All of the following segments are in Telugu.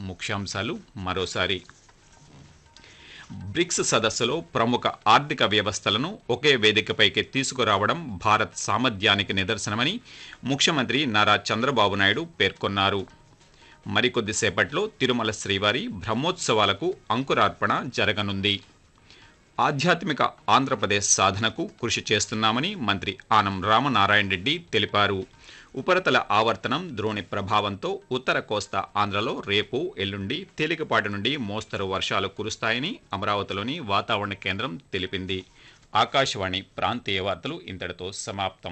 ముఖ్యాంశాలు మరోసారి బ్రిక్స్ సదస్సులో ప్రముఖ ఆర్థిక వ్యవస్థలను ఒకే వేదికపైకి తీసుకురావడం భారత్ సామర్థ్యానికి నిదర్శనమని ముఖ్యమంత్రి నారా చంద్రబాబు నాయుడు పేర్కొన్నారు మరికొద్దిసేపట్లో తిరుమల శ్రీవారి బ్రహ్మోత్సవాలకు అంకురార్పణ జరగనుంది ఆధ్యాత్మిక ఆంధ్రప్రదేశ్ సాధనకు కృషి చేస్తున్నామని మంత్రి ఆనం రామనారాయణ రెడ్డి తెలిపారు ఉపరితల ఆవర్తనం ద్రోణి ప్రభావంతో ఉత్తర కోస్తా ఆంధ్రలో రేపు ఎల్లుండి తేలికపాటి నుండి మోస్తరు వర్షాలు కురుస్తాయని అమరావతిలోని వాతావరణ కేంద్రం తెలిపింది ఆకాశవాణి ప్రాంతీయ వార్తలు ఇంతటితో సమాప్తం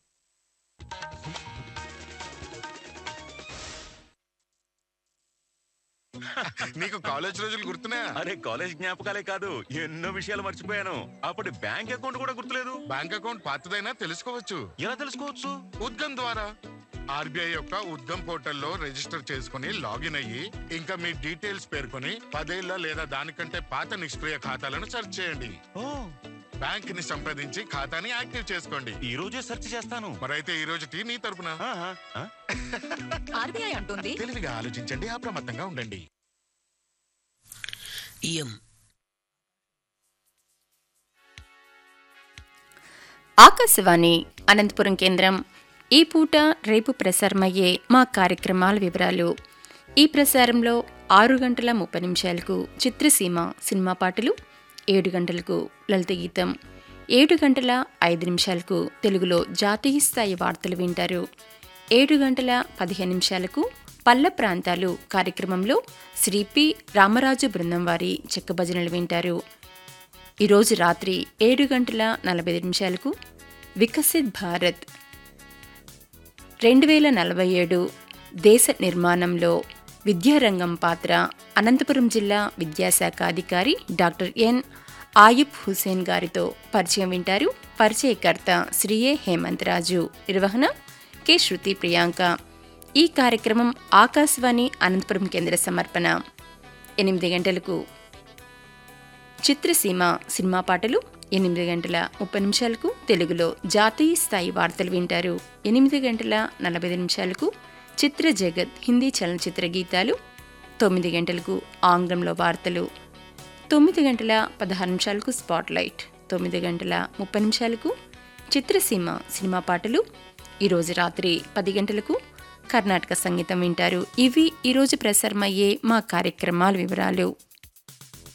నీకు కాలేజ్ రోజులు గుర్తున్నాయా అరే కాలేజ్ జ్ఞాపకాలే కాదు ఎన్నో విషయాలు మర్చిపోయాను అప్పటి బ్యాంక్ అకౌంట్ కూడా గుర్తులేదు బ్యాంక్ అకౌంట్ పాతదైనా తెలుసుకోవచ్చు ఎలా తెలుసుకోవచ్చు ఉద్గమ్ ద్వారా ఆర్బీఐ యొక్క ఉద్గమ్ పోర్టల్లో రిజిస్టర్ చేసుకుని లాగిన్ అయ్యి ఇంకా మీ డీటెయిల్స్ పేర్కొని పదేళ్ల లేదా దానికంటే పాత నిష్క్రియ ఖాతాలను సెర్చ్ చేయండి ఓ బ్యాంక్ ని సంప్రదించి ఖాతాని యాక్టివ్ చేసుకోండి ఈ రోజే సెర్చ్ చేస్తాను మరైతే ఈ రోజు టీ నీ తరపున ఆహా, ఆ? ఆర్బీఐ అంటుంది తెలివిగా ఆలోచించండి అప్రమత్తంగా ఉండండి ఇయం ఆకాశవాణి అనంతపురం కేంద్రం ఈ పూట రేపు ప్రసారమయ్యే మా కార్యక్రమాల వివరాలు ఈ ప్రసారంలో ఆరు గంటల ముప్పై నిమిషాలకు చిత్రసీమ సినిమా పాటలు ఏడు గంటలకు లలిత గీతం ఏడు గంటల ఐదు నిమిషాలకు తెలుగులో జాతీయ స్థాయి వార్తలు వింటారు ఏడు గంటల పదిహేను నిమిషాలకు పల్ల ప్రాంతాలు కార్యక్రమంలో శ్రీ పి రామరాజు బృందం వారి చెక్క భజనలు వింటారు ఈరోజు రాత్రి ఏడు గంటల నలభై ఐదు నిమిషాలకు వికసిత్ భారత్ రెండు వేల నలభై ఏడు దేశ నిర్మాణంలో విద్యారంగం పాత్ర అనంతపురం జిల్లా విద్యాశాఖ అధికారి డాక్టర్ ఎన్ ఆయుబ్ హుసేన్ గారితో పరిచయం వింటారు పరిచయకర్త శ్రీ ఏ హేమంత్ రాజు నిర్వహణ కె శృతి ప్రియాంక ఈ కార్యక్రమం ఆకాశవాణి అనంతపురం కేంద్ర సమర్పణ ఎనిమిది గంటలకు చిత్రసీమ సినిమా పాటలు ఎనిమిది గంటల ముప్పై నిమిషాలకు తెలుగులో జాతీయ స్థాయి వార్తలు వింటారు ఎనిమిది గంటల నలభై ఐదు నిమిషాలకు చిత్ర జగత్ హిందీ చలనచిత్ర గీతాలు తొమ్మిది గంటలకు ఆంగ్లంలో వార్తలు తొమ్మిది గంటల పదహారు నిమిషాలకు స్పాట్లైట్ తొమ్మిది గంటల ముప్పై నిమిషాలకు చిత్రసీమ సినిమా పాటలు ఈరోజు రాత్రి పది గంటలకు కర్ణాటక సంగీతం వింటారు ఇవి ఈరోజు ప్రసారమయ్యే మా కార్యక్రమాల వివరాలు